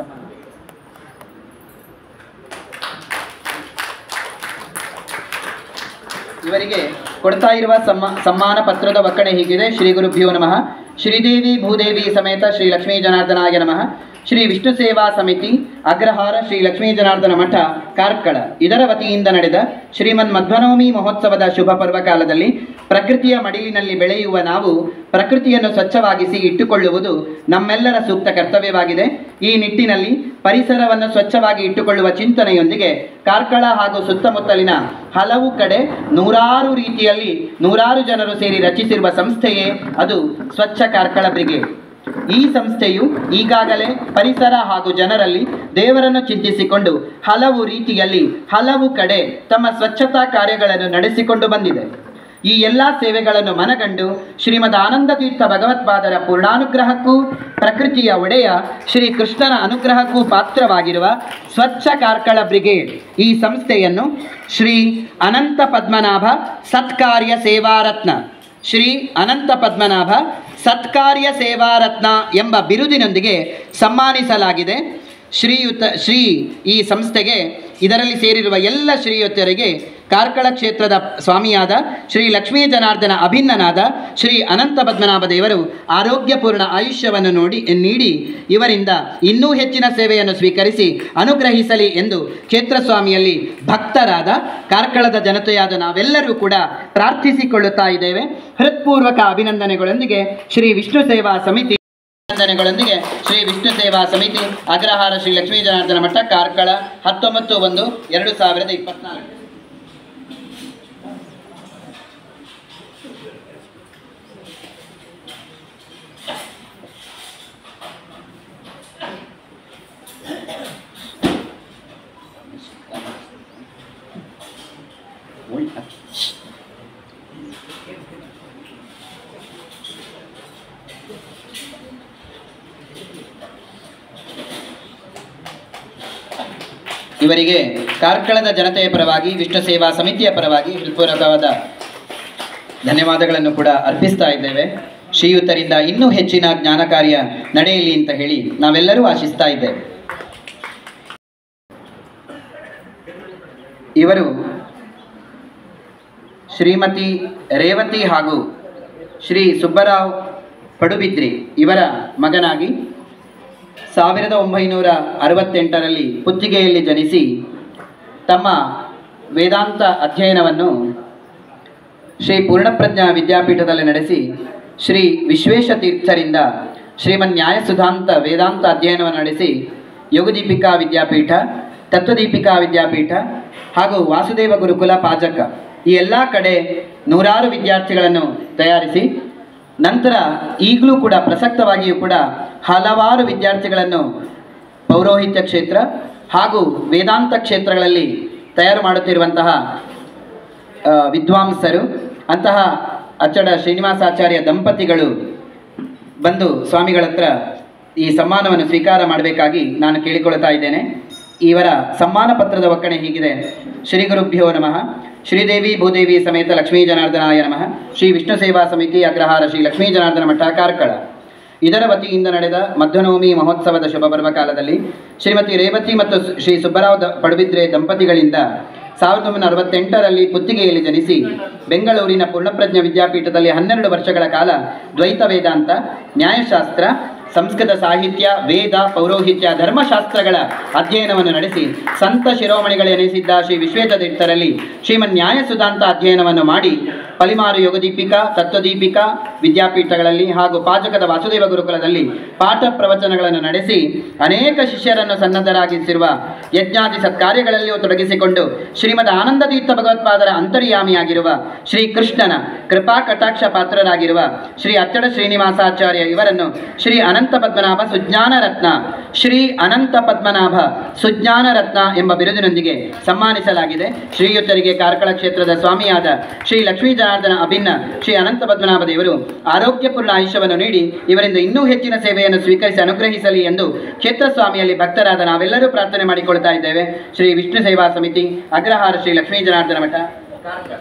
ಇವರಿಗೆ ಕೊಡ್ತಾ ಇರುವ ಸಮ್ಮ ಸಮ್ಮಾನ ಪತ್ರದ ಒಕ್ಕಣೆ ಹೀಗಿದೆ ಶ್ರೀ ಗುರುಭ್ಯೋ ನಮಃ ಶ್ರೀದೇವಿ ಭೂದೇವಿ ಸಮೇತ ಶ್ರೀ ಲಕ್ಷ್ಮೀ ಜನಾರ್ದನಾಯ ನಮಃ ಶ್ರೀ ವಿಷ್ಣು ಸೇವಾ ಸಮಿತಿ ಅಗ್ರಹಾರ ಶ್ರೀ ಲಕ್ಷ್ಮೀ ಜನಾರ್ದನ ಮಠ ಕಾರ್ಕಳ ಇದರ ವತಿಯಿಂದ ನಡೆದ ಶ್ರೀಮನ್ ಮಧ್ವನವಮಿ ಮಹೋತ್ಸವದ ಶುಭ ಪರ್ವಕಾಲದಲ್ಲಿ ಪ್ರಕೃತಿಯ ಮಡಿಲಿನಲ್ಲಿ ಬೆಳೆಯುವ ನಾವು ಪ್ರಕೃತಿಯನ್ನು ಸ್ವಚ್ಛವಾಗಿಸಿ ಇಟ್ಟುಕೊಳ್ಳುವುದು ನಮ್ಮೆಲ್ಲರ ಸೂಕ್ತ ಕರ್ತವ್ಯವಾಗಿದೆ ಈ ನಿಟ್ಟಿನಲ್ಲಿ ಪರಿಸರವನ್ನು ಸ್ವಚ್ಛವಾಗಿ ಇಟ್ಟುಕೊಳ್ಳುವ ಚಿಂತನೆಯೊಂದಿಗೆ ಕಾರ್ಕಳ ಹಾಗೂ ಸುತ್ತಮುತ್ತಲಿನ ಹಲವು ಕಡೆ ನೂರಾರು ರೀತಿಯಲ್ಲಿ ನೂರಾರು ಜನರು ಸೇರಿ ರಚಿಸಿರುವ ಸಂಸ್ಥೆಯೇ ಅದು ಸ್ವಚ್ಛ ಕಾರ್ಕಳ ಬ್ರಿಗೇಡ್ ಈ ಸಂಸ್ಥೆಯು ಈಗಾಗಲೇ ಪರಿಸರ ಹಾಗೂ ಜನರಲ್ಲಿ ದೇವರನ್ನು ಚಿಂತಿಸಿಕೊಂಡು ಹಲವು ರೀತಿಯಲ್ಲಿ ಹಲವು ಕಡೆ ತಮ್ಮ ಸ್ವಚ್ಛತಾ ಕಾರ್ಯಗಳನ್ನು ನಡೆಸಿಕೊಂಡು ಬಂದಿದೆ ಈ ಎಲ್ಲ ಸೇವೆಗಳನ್ನು ಮನಗಂಡು ಶ್ರೀಮದ್ ಆನಂದ ತೀರ್ಥ ಭಗವತ್ಪಾದರ ಪೂರ್ಣಾನುಗ್ರಹಕ್ಕೂ ಪ್ರಕೃತಿಯ ಒಡೆಯ ಶ್ರೀ ಕೃಷ್ಣನ ಅನುಗ್ರಹಕ್ಕೂ ಪಾತ್ರವಾಗಿರುವ ಸ್ವಚ್ಛ ಕಾರ್ಕಳ ಬ್ರಿಗೇಡ್ ಈ ಸಂಸ್ಥೆಯನ್ನು ಶ್ರೀ ಅನಂತ ಪದ್ಮನಾಭ ಸತ್ಕಾರ್ಯ ಸೇವಾರತ್ನ ಶ್ರೀ ಅನಂತ ಪದ್ಮನಾಭ ಸತ್ಕಾರ್ಯ ಸೇವಾರತ್ನ ಎಂಬ ಬಿರುದಿನೊಂದಿಗೆ ಸನ್ಮಾನಿಸಲಾಗಿದೆ ಶ್ರೀಯುತ ಶ್ರೀ ಈ ಸಂಸ್ಥೆಗೆ ಇದರಲ್ಲಿ ಸೇರಿರುವ ಎಲ್ಲ ಶ್ರೀಯುತರಿಗೆ ಕಾರ್ಕಳ ಕ್ಷೇತ್ರದ ಸ್ವಾಮಿಯಾದ ಶ್ರೀ ಲಕ್ಷ್ಮೀ ಜನಾರ್ದನ ಅಭಿನ್ನನಾದ ಶ್ರೀ ಅನಂತ ಪದ್ಮನಾಭ ದೇವರು ಆರೋಗ್ಯಪೂರ್ಣ ಆಯುಷ್ಯವನ್ನು ನೋಡಿ ನೀಡಿ ಇವರಿಂದ ಇನ್ನೂ ಹೆಚ್ಚಿನ ಸೇವೆಯನ್ನು ಸ್ವೀಕರಿಸಿ ಅನುಗ್ರಹಿಸಲಿ ಎಂದು ಕ್ಷೇತ್ರ ಸ್ವಾಮಿಯಲ್ಲಿ ಭಕ್ತರಾದ ಕಾರ್ಕಳದ ಜನತೆಯಾದ ನಾವೆಲ್ಲರೂ ಕೂಡ ಪ್ರಾರ್ಥಿಸಿಕೊಳ್ಳುತ್ತಾ ಇದ್ದೇವೆ ಹೃತ್ಪೂರ್ವಕ ಅಭಿನಂದನೆಗಳೊಂದಿಗೆ ಶ್ರೀ ವಿಷ್ಣು ಸೇವಾ ಸಮಿತಿ ಅಭಿನಂದನೆಗಳೊಂದಿಗೆ ಶ್ರೀ ವಿಷ್ಣು ಸೇವಾ ಸಮಿತಿ ಅಗ್ರಹಾರ ಶ್ರೀ ಲಕ್ಷ್ಮೀ ಜನಾರ್ದನ ಮಠ ಕಾರ್ಕಳ ಹತ್ತೊಂಬತ್ತು ಒಂದು ಎರಡು ಸಾವಿರದ ಇಪ್ಪತ್ನಾಲ್ಕು ಇವರಿಗೆ ಕಾರ್ಕಳದ ಜನತೆಯ ಪರವಾಗಿ ವಿಷ್ಣು ಸೇವಾ ಸಮಿತಿಯ ಪರವಾಗಿ ಹೃತ್ಪೂರ್ವಕವಾದ ಧನ್ಯವಾದಗಳನ್ನು ಕೂಡ ಅರ್ಪಿಸ್ತಾ ಇದ್ದೇವೆ ಶ್ರೀಯುತರಿಂದ ಇನ್ನೂ ಹೆಚ್ಚಿನ ಜ್ಞಾನ ಕಾರ್ಯ ನಡೆಯಲಿ ಅಂತ ಹೇಳಿ ನಾವೆಲ್ಲರೂ ಆಶಿಸ್ತಾ ಇದ್ದೇವೆ ಇವರು ಶ್ರೀಮತಿ ರೇವತಿ ಹಾಗೂ ಶ್ರೀ ಸುಬ್ಬರಾವ್ ಪಡುಬಿದ್ರಿ ಇವರ ಮಗನಾಗಿ ಸಾವಿರದ ಒಂಬೈನೂರ ಅರವತ್ತೆಂಟರಲ್ಲಿ ಪುತ್ತಿಗೆಯಲ್ಲಿ ಜನಿಸಿ ತಮ್ಮ ವೇದಾಂತ ಅಧ್ಯಯನವನ್ನು ಶ್ರೀ ಪೂರ್ಣಪ್ರಜ್ಞಾ ವಿದ್ಯಾಪೀಠದಲ್ಲಿ ನಡೆಸಿ ಶ್ರೀ ವಿಶ್ವೇಶ ತೀರ್ಥರಿಂದ ಶ್ರೀಮನ್ ನ್ಯಾಯಸುಧಾಂತ ವೇದಾಂತ ಅಧ್ಯಯನವನ್ನು ನಡೆಸಿ ಯೋಗದೀಪಿಕಾ ವಿದ್ಯಾಪೀಠ ತತ್ವದೀಪಿಕಾ ವಿದ್ಯಾಪೀಠ ಹಾಗೂ ವಾಸುದೇವ ಗುರುಕುಲ ಪಾಜಕ ಈ ಎಲ್ಲ ಕಡೆ ನೂರಾರು ವಿದ್ಯಾರ್ಥಿಗಳನ್ನು ತಯಾರಿಸಿ ನಂತರ ಈಗಲೂ ಕೂಡ ಪ್ರಸಕ್ತವಾಗಿಯೂ ಕೂಡ ಹಲವಾರು ವಿದ್ಯಾರ್ಥಿಗಳನ್ನು ಪೌರೋಹಿತ್ಯ ಕ್ಷೇತ್ರ ಹಾಗೂ ವೇದಾಂತ ಕ್ಷೇತ್ರಗಳಲ್ಲಿ ತಯಾರು ಮಾಡುತ್ತಿರುವಂತಹ ಆ, ವಿದ್ವಾಂಸರು ಅಂತಹ ಅಚ್ಚಡ ಶ್ರೀನಿವಾಸಾಚಾರ್ಯ ದಂಪತಿಗಳು ಬಂದು ಸ್ವಾಮಿಗಳ ಹತ್ರ ಈ ಸಮ್ಮಾನವನ್ನು ಸ್ವೀಕಾರ ಮಾಡಬೇಕಾಗಿ ನಾನು ಕೇಳಿಕೊಳ್ತಾ ಇದ್ದೇನೆ ಇವರ ಸಮ್ಮಾನ ಪತ್ರದ ಒಕ್ಕಣೆ ಹೀಗಿದೆ ಶ್ರೀ ಗುರುಭ್ಯೋ ನಮಃ ಶ್ರೀದೇವಿ ಭೂದೇವಿ ಸಮೇತ ಲಕ್ಷ್ಮೀ ಜನಾರ್ದನಾಯ ನಮಃ ಶ್ರೀ ವಿಷ್ಣು ಸೇವಾ ಸಮಿತಿ ಅಗ್ರಹಾರ ಶ್ರೀ ಲಕ್ಷ್ಮೀ ಜನಾರ್ದನ ಮಠ ಕಾರ್ಕಳ ಇದರ ವತಿಯಿಂದ ನಡೆದ ಮಧ್ವನವಮಿ ಮಹೋತ್ಸವದ ಶುಭ ಪರ್ವಕಾಲದಲ್ಲಿ ಶ್ರೀಮತಿ ರೇವತಿ ಮತ್ತು ಸು- ಶ್ರೀ ಸುಬ್ಬರಾವ್ ದ ಪಡುಬಿದ್ರೆ ದಂಪತಿಗಳಿಂದ ಸಾವಿರದ ಒಂಬೈನೂರ ಅರವತ್ತೆಂಟರಲ್ಲಿ ಪುತ್ತಿಗೆಯಲ್ಲಿ ಜನಿಸಿ ಬೆಂಗಳೂರಿನ ಪೂರ್ಣಪ್ರಜ್ಞ ವಿದ್ಯಾಪೀಠದಲ್ಲಿ ಹನ್ನೆರಡು ವರ್ಷಗಳ ಕಾಲ ದ್ವೈತ ವೇದಾಂತ ನ್ಯಾಯಶಾಸ್ತ್ರ ಸಂಸ್ಕೃತ ಸಾಹಿತ್ಯ ವೇದ ಪೌರೋಹಿತ್ಯ ಧರ್ಮಶಾಸ್ತ್ರಗಳ ಅಧ್ಯಯನವನ್ನು ನಡೆಸಿ ಸಂತ ಶಿರೋಮಣಿಗಳೆನಿಸಿದ್ದ ಶ್ರೀ ವಿಶ್ವೇಶತೀರ್ಥರಲ್ಲಿ ಶ್ರೀಮನ್ ನ್ಯಾಯಸುಧಾಂತ ಅಧ್ಯಯನವನ್ನು ಮಾಡಿ ಪಲಿಮಾರು ಯೋಗದೀಪಿಕಾ ತತ್ವದೀಪಿಕಾ ವಿದ್ಯಾಪೀಠಗಳಲ್ಲಿ ಹಾಗೂ ಪಾಜಕದ ವಾಸುದೇವ ಗುರುಕುಲದಲ್ಲಿ ಪಾಠ ಪ್ರವಚನಗಳನ್ನು ನಡೆಸಿ ಅನೇಕ ಶಿಷ್ಯರನ್ನು ಸನ್ನದ್ಧರಾಗಿಸಿರುವ ಯಜ್ಞಾದಿ ಸತ್ಕಾರ್ಯಗಳಲ್ಲಿಯೂ ತೊಡಗಿಸಿಕೊಂಡು ಶ್ರೀಮದ್ ಆನಂದ ತೀರ್ಥ ಭಗವತ್ಪಾದರ ಅಂತರ್ಯಾಮಿಯಾಗಿರುವ ಶ್ರೀ ಕೃಷ್ಣನ ಕೃಪಾ ಕಟಾಕ್ಷ ಪಾತ್ರರಾಗಿರುವ ಶ್ರೀ ಅಚ್ಚಡ ಶ್ರೀನಿವಾಸಾಚಾರ್ಯ ಇವರನ್ನು ಶ್ರೀ ಅನಂತ ಪದ್ಮನಾಭ ಸುಜ್ಞಾನ ರತ್ನ ಶ್ರೀ ಅನಂತ ಪದ್ಮನಾಭ ಸುಜ್ಞಾನ ರತ್ನ ಎಂಬ ಬಿರುದಿನೊಂದಿಗೆ ಸನ್ಮಾನಿಸಲಾಗಿದೆ ಶ್ರೀಯುತರಿಗೆ ಕಾರ್ಕಳ ಕ್ಷೇತ್ರದ ಸ್ವಾಮಿಯಾದ ಶ್ರೀ ಲಕ್ಷ್ಮೀ ಜನಾರ್ದನ ಅಭಿನ್ನ ಶ್ರೀ ಅನಂತ ಪದ್ಮನಾಭ ದೇವರು ಆರೋಗ್ಯಪೂರ್ಣ ಆಯುಷ್ಯವನ್ನು ನೀಡಿ ಇವರಿಂದ ಇನ್ನೂ ಹೆಚ್ಚಿನ ಸೇವೆಯನ್ನು ಸ್ವೀಕರಿಸಿ ಅನುಗ್ರಹಿಸಲಿ ಎಂದು ಕ್ಷೇತ್ರ ಸ್ವಾಮಿಯಲ್ಲಿ ಭಕ್ತರಾದ ನಾವೆಲ್ಲರೂ ಪ್ರಾರ್ಥನೆ ಮಾಡಿಕೊಳ್ತಾ ಇದ್ದೇವೆ ಶ್ರೀ ವಿಷ್ಣು ಸೇವಾ ಸಮಿತಿ ಅಗ್ರಹಾರ ಶ್ರೀ ಲಕ್ಷ್ಮೀ ಜನಾರ್ದನ ಮಠ ಕಾರ್ಕಳ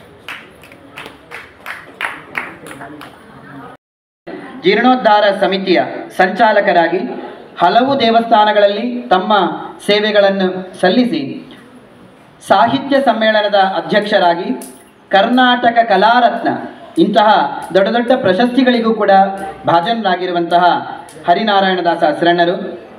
ಜೀರ್ಣೋದ್ಧಾರ ಸಮಿತಿಯ ಸಂಚಾಲಕರಾಗಿ ಹಲವು ದೇವಸ್ಥಾನಗಳಲ್ಲಿ ತಮ್ಮ ಸೇವೆಗಳನ್ನು ಸಲ್ಲಿಸಿ ಸಾಹಿತ್ಯ ಸಮ್ಮೇಳನದ ಅಧ್ಯಕ್ಷರಾಗಿ ಕರ್ನಾಟಕ ಕಲಾರತ್ನ ಇಂತಹ ದೊಡ್ಡ ದೊಡ್ಡ ಪ್ರಶಸ್ತಿಗಳಿಗೂ ಕೂಡ ಭಾಜನರಾಗಿರುವಂತಹ ಹರಿನಾರಾಯಣದಾಸ ಶರಣರು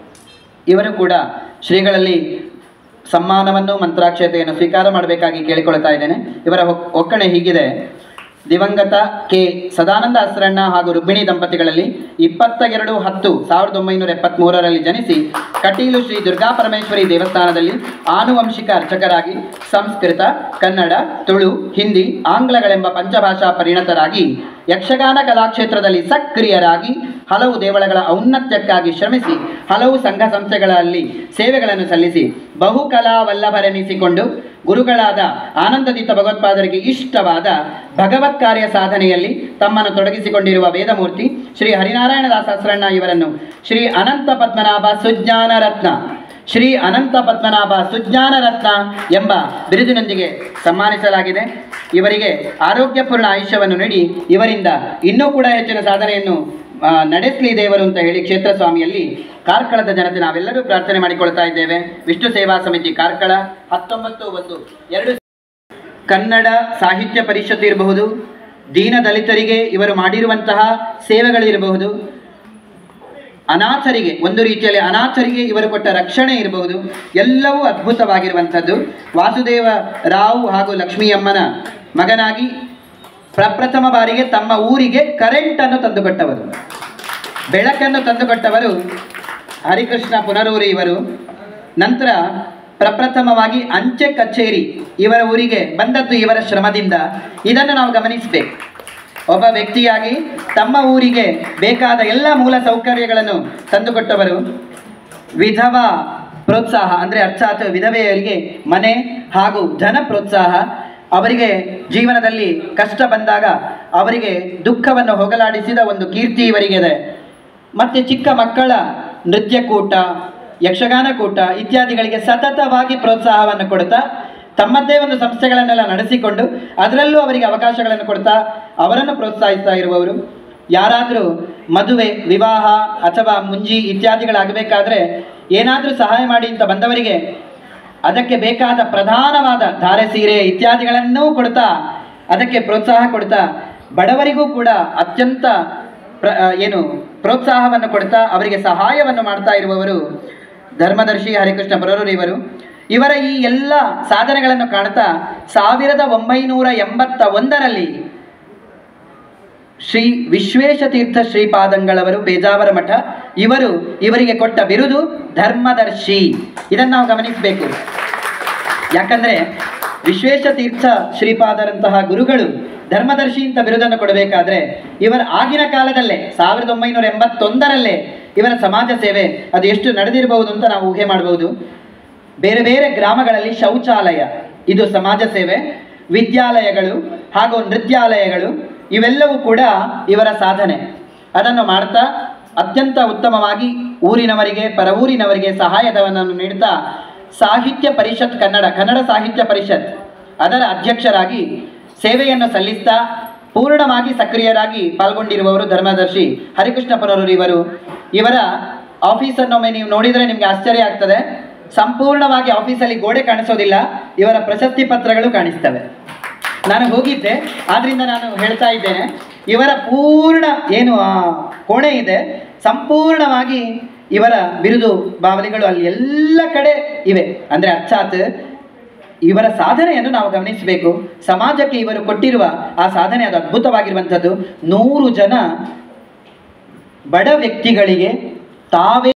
ಇವರು ಕೂಡ ಶ್ರೀಗಳಲ್ಲಿ ಸಮ್ಮಾನವನ್ನು ಮಂತ್ರಾಕ್ಷತೆಯನ್ನು ಸ್ವೀಕಾರ ಮಾಡಬೇಕಾಗಿ ಕೇಳಿಕೊಳ್ತಾ ಇದ್ದೇನೆ ಇವರ ಒಕ್- ಒಕ್ಕಣೆ ಹೀಗಿದೆ ದಿವಂಗತ ಕೆ ಸದಾನಂದ ಅಸ್ರಣ್ಣ ಹಾಗೂ ರುಕ್ಮಿಣಿ ದಂಪತಿಗಳಲ್ಲಿ ಇಪ್ಪತ್ತ ಎರಡು ಹತ್ತು ಸಾವಿರದ ಒಂಬೈನೂರ ಎಪ್ಪತ್ತ್ಮೂರರಲ್ಲಿ ಜನಿಸಿ ಕಟೀಲು ಶ್ರೀ ದುರ್ಗಾ ಪರಮೇಶ್ವರಿ ದೇವಸ್ಥಾನದಲ್ಲಿ ಆನುವಂಶಿಕ ಅರ್ಚಕರಾಗಿ ಸಂಸ್ಕೃತ ಕನ್ನಡ ತುಳು ಹಿಂದಿ ಆಂಗ್ಲಗಳೆಂಬ ಪಂಚಭಾಷಾ ಪರಿಣತರಾಗಿ ಯಕ್ಷಗಾನ ಕಲಾಕ್ಷೇತ್ರದಲ್ಲಿ ಸಕ್ರಿಯರಾಗಿ ಹಲವು ದೇವಳಗಳ ಔನ್ನತ್ಯಕ್ಕಾಗಿ ಶ್ರಮಿಸಿ ಹಲವು ಸಂಘ ಸಂಸ್ಥೆಗಳಲ್ಲಿ ಸೇವೆಗಳನ್ನು ಸಲ್ಲಿಸಿ ಬಹುಕಲಾ ವಲ್ಲಭರೆನಿಸಿಕೊಂಡು ಗುರುಗಳಾದ ಆನಂದದೀತ ಭಗವತ್ಪಾದರಿಗೆ ಇಷ್ಟವಾದ ಭಗವತ್ ಕಾರ್ಯ ಸಾಧನೆಯಲ್ಲಿ ತಮ್ಮನ್ನು ತೊಡಗಿಸಿಕೊಂಡಿರುವ ವೇದಮೂರ್ತಿ ಶ್ರೀ ಹರಿನಾರಾಯಣ ದಾಸಸ್ರಣ್ಣ ಇವರನ್ನು ಶ್ರೀ ಅನಂತ ಪದ್ಮನಾಭ ಸುಜ್ಞಾನ ರತ್ನ ಶ್ರೀ ಅನಂತ ಪದ್ಮನಾಭ ಸುಜ್ಞಾನ ರತ್ನ ಎಂಬ ಬಿರುದಿನೊಂದಿಗೆ ಸನ್ಮಾನಿಸಲಾಗಿದೆ ಇವರಿಗೆ ಆರೋಗ್ಯಪೂರ್ಣ ಆಯುಷ್ಯವನ್ನು ನೀಡಿ ಇವರಿಂದ ಇನ್ನೂ ಕೂಡ ಹೆಚ್ಚಿನ ಸಾಧನೆಯನ್ನು ಆ, ನಡೆಸಲಿ ದೇವರು ಅಂತ ಹೇಳಿ ಕ್ಷೇತ್ರ ಸ್ವಾಮಿಯಲ್ಲಿ ಕಾರ್ಕಳದ ಜನತೆ ನಾವೆಲ್ಲರೂ ಪ್ರಾರ್ಥನೆ ಮಾಡಿಕೊಳ್ತಾ ಇದ್ದೇವೆ ವಿಷ್ಣು ಸೇವಾ ಸಮಿತಿ ಕಾರ್ಕಳ ಹತ್ತೊಂಬತ್ತು ಒಂದು ಎರಡು ಕನ್ನಡ ಸಾಹಿತ್ಯ ಪರಿಷತ್ ಇರಬಹುದು ದೀನ ದಲಿತರಿಗೆ ಇವರು ಮಾಡಿರುವಂತಹ ಸೇವೆಗಳಿರಬಹುದು ಅನಾಥರಿಗೆ ಒಂದು ರೀತಿಯಲ್ಲಿ ಅನಾಥರಿಗೆ ಇವರು ಕೊಟ್ಟ ರಕ್ಷಣೆ ಇರಬಹುದು ಎಲ್ಲವೂ ಅದ್ಭುತವಾಗಿರುವಂಥದ್ದು ವಾಸುದೇವ ರಾವ್ ಹಾಗೂ ಲಕ್ಷ್ಮಿಯಮ್ಮನ ಮಗನಾಗಿ ಪ್ರಪ್ರಥಮ ಬಾರಿಗೆ ತಮ್ಮ ಊರಿಗೆ ಕರೆಂಟನ್ನು ತಂದುಕೊಟ್ಟವರು ಬೆಳಕನ್ನು ತಂದುಕೊಟ್ಟವರು ಹರಿಕೃಷ್ಣ ಪುನರೂರು ಇವರು ನಂತರ ಪ್ರಪ್ರಥಮವಾಗಿ ಅಂಚೆ ಕಚೇರಿ ಇವರ ಊರಿಗೆ ಬಂದದ್ದು ಇವರ ಶ್ರಮದಿಂದ ಇದನ್ನು ನಾವು ಗಮನಿಸಬೇಕು ಒಬ್ಬ ವ್ಯಕ್ತಿಯಾಗಿ ತಮ್ಮ ಊರಿಗೆ ಬೇಕಾದ ಎಲ್ಲ ಮೂಲ ಸೌಕರ್ಯಗಳನ್ನು ತಂದುಕೊಟ್ಟವರು ವಿಧವಾ ಪ್ರೋತ್ಸಾಹ ಅಂದರೆ ಅರ್ಥಾತ್ ವಿಧವೆಯರಿಗೆ ಮನೆ ಹಾಗೂ ಧನ ಪ್ರೋತ್ಸಾಹ ಅವರಿಗೆ ಜೀವನದಲ್ಲಿ ಕಷ್ಟ ಬಂದಾಗ ಅವರಿಗೆ ದುಃಖವನ್ನು ಹೋಗಲಾಡಿಸಿದ ಒಂದು ಕೀರ್ತಿ ಇವರಿಗಿದೆ ಮತ್ತು ಚಿಕ್ಕ ಮಕ್ಕಳ ನೃತ್ಯಕೂಟ ಯಕ್ಷಗಾನ ಕೂಟ ಇತ್ಯಾದಿಗಳಿಗೆ ಸತತವಾಗಿ ಪ್ರೋತ್ಸಾಹವನ್ನು ಕೊಡ್ತಾ ತಮ್ಮದೇ ಒಂದು ಸಂಸ್ಥೆಗಳನ್ನೆಲ್ಲ ನಡೆಸಿಕೊಂಡು ಅದರಲ್ಲೂ ಅವರಿಗೆ ಅವಕಾಶಗಳನ್ನು ಕೊಡ್ತಾ ಅವರನ್ನು ಪ್ರೋತ್ಸಾಹಿಸ್ತಾ ಇರುವವರು ಯಾರಾದರೂ ಮದುವೆ ವಿವಾಹ ಅಥವಾ ಮುಂಜಿ ಇತ್ಯಾದಿಗಳಾಗಬೇಕಾದ್ರೆ ಏನಾದರೂ ಸಹಾಯ ಮಾಡಿ ಅಂತ ಬಂದವರಿಗೆ ಅದಕ್ಕೆ ಬೇಕಾದ ಪ್ರಧಾನವಾದ ಧಾರೆ ಸೀರೆ ಇತ್ಯಾದಿಗಳನ್ನೂ ಕೊಡ್ತಾ ಅದಕ್ಕೆ ಪ್ರೋತ್ಸಾಹ ಕೊಡ್ತಾ ಬಡವರಿಗೂ ಕೂಡ ಅತ್ಯಂತ ಪ್ರ ಆ, ಏನು ಪ್ರೋತ್ಸಾಹವನ್ನು ಕೊಡ್ತಾ ಅವರಿಗೆ ಸಹಾಯವನ್ನು ಮಾಡ್ತಾ ಇರುವವರು ಧರ್ಮದರ್ಶಿ ಹರಿಕೃಷ್ಣ ಪರರೂರು ಇವರು ಇವರ ಈ ಎಲ್ಲ ಸಾಧನೆಗಳನ್ನು ಕಾಣ್ತಾ ಸಾವಿರದ ಒಂಬೈನೂರ ಎಂಬತ್ತ ಒಂದರಲ್ಲಿ ಶ್ರೀ ವಿಶ್ವೇಶತೀರ್ಥ ಶ್ರೀಪಾದಂಗಳವರು ಪೇಜಾವರ ಮಠ ಇವರು ಇವರಿಗೆ ಕೊಟ್ಟ ಬಿರುದು ಧರ್ಮದರ್ಶಿ ಇದನ್ನು ನಾವು ಗಮನಿಸಬೇಕು ಯಾಕಂದ್ರೆ ವಿಶ್ವೇಶತೀರ್ಥ ಶ್ರೀಪಾದರಂತಹ ಗುರುಗಳು ಧರ್ಮದರ್ಶಿ ಅಂತ ಬಿರುದನ್ನು ಕೊಡಬೇಕಾದ್ರೆ ಇವರ ಆಗಿನ ಕಾಲದಲ್ಲೇ ಸಾವಿರದ ಒಂಬೈನೂರ ಎಂಬತ್ತೊಂದರಲ್ಲೇ ಇವರ ಸಮಾಜ ಸೇವೆ ಅದು ಎಷ್ಟು ನಡೆದಿರಬಹುದು ಅಂತ ನಾವು ಊಹೆ ಮಾಡಬಹುದು ಬೇರೆ ಬೇರೆ ಗ್ರಾಮಗಳಲ್ಲಿ ಶೌಚಾಲಯ ಇದು ಸಮಾಜ ಸೇವೆ ವಿದ್ಯಾಲಯಗಳು ಹಾಗೂ ನೃತ್ಯಾಲಯಗಳು ಇವೆಲ್ಲವೂ ಕೂಡ ಇವರ ಸಾಧನೆ ಅದನ್ನು ಮಾಡ್ತಾ ಅತ್ಯಂತ ಉತ್ತಮವಾಗಿ ಊರಿನವರಿಗೆ ಪರ ಊರಿನವರಿಗೆ ಸಹಾಯಧನವನ್ನು ನೀಡುತ್ತಾ ಸಾಹಿತ್ಯ ಪರಿಷತ್ ಕನ್ನಡ ಕನ್ನಡ ಸಾಹಿತ್ಯ ಪರಿಷತ್ ಅದರ ಅಧ್ಯಕ್ಷರಾಗಿ ಸೇವೆಯನ್ನು ಸಲ್ಲಿಸ್ತಾ ಪೂರ್ಣವಾಗಿ ಸಕ್ರಿಯರಾಗಿ ಪಾಲ್ಗೊಂಡಿರುವವರು ಧರ್ಮದರ್ಶಿ ಹರಿಕೃಷ್ಣ ಪುನರೂರು ಇವರು ಇವರ ಆಫೀಸನ್ನೊಮ್ಮೆ ನೀವು ನೋಡಿದರೆ ನಿಮಗೆ ಆಶ್ಚರ್ಯ ಆಗ್ತದೆ ಸಂಪೂರ್ಣವಾಗಿ ಆಫೀಸಲ್ಲಿ ಗೋಡೆ ಕಾಣಿಸೋದಿಲ್ಲ ಇವರ ಪ್ರಶಸ್ತಿ ಪತ್ರಗಳು ಕಾಣಿಸ್ತವೆ ನಾನು ಹೋಗಿದ್ದೆ ಆದ್ರಿಂದ ನಾನು ಹೇಳ್ತಾ ಇದ್ದೇನೆ ಇವರ ಪೂರ್ಣ ಏನು ಆ ಕೋಣೆ ಇದೆ ಸಂಪೂರ್ಣವಾಗಿ ಇವರ ಬಿರುದು ಬಾವಲಿಗಳು ಅಲ್ಲಿ ಎಲ್ಲ ಕಡೆ ಇವೆ ಅಂದರೆ ಅರ್ಥಾತ್ ಇವರ ಸಾಧನೆಯನ್ನು ನಾವು ಗಮನಿಸಬೇಕು ಸಮಾಜಕ್ಕೆ ಇವರು ಕೊಟ್ಟಿರುವ ಆ ಸಾಧನೆ ಅದು ಅದ್ಭುತವಾಗಿರುವಂಥದ್ದು ನೂರು ಜನ ಬಡ ವ್ಯಕ್ತಿಗಳಿಗೆ ತಾವೇ